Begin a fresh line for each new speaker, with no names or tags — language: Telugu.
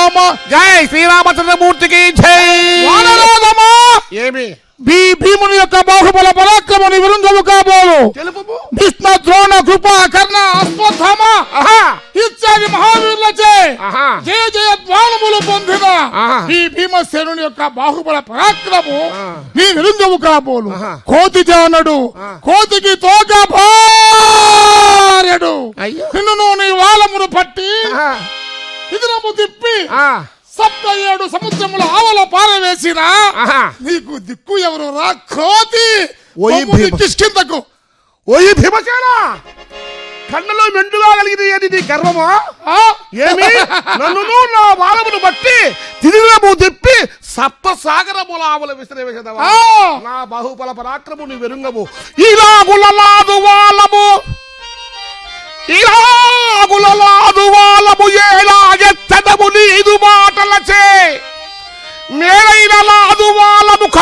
రామ
జై శ్రీరామచంద్రమూర్తికి జై
వానరాజమా
ఏమి
భీ భీముని యొక్క బాహుబల పరాక్రమని విరుంగము కాబోలు
తెలుపు
భీష్మ ద్రోణ కృప కర్ణ అశ్వత్థామ
ఆహా
ఇత్యాది మహావీరులచే
ఆహా
జయ జయ ద్వానములు పొందిన
ఆహా.
ఈ భీమసేనుని యొక్క బాహుబల పరాక్రము
ఆ.
నీ విరుంగము కాబోలు
ఆహా.
కోతి జానడు
ఆ.
కోతికి తోక భార్యడు
అయ్యో.
నిన్ను నీ వాళ్ళమును పట్టి
ఆహా.
ఇదిరము తిప్పి
ఆ.
సప్త ఏడు సముద్రముల ఆవల పారవేసిన
ఆహా.
నీకు దిక్కు ఎవరు రా కోతి
ఓయ్
కొమ్ము
భీమ.
కిష్కిందకు
ఓయ్ భీమసేన కన్నులో మెండుగా కలిగింది ఏది నీ గర్వమా
ఆ?
ఏమి నన్ను నా బాలమును బట్టి తిరిగినము తిప్పి సప్త సాగరముల ఆవుల విసిరేవేసేదవా
ఆ.
నా బాహుబల పరాక్రము నీ వెరుంగము ఇలాగులలాదు వాళ్ళము ఇలాగులలాదు వాళ్ళము ఏలా ఎత్తదము నీదు మాటలచే మేలైన లాదు వాళ్ళము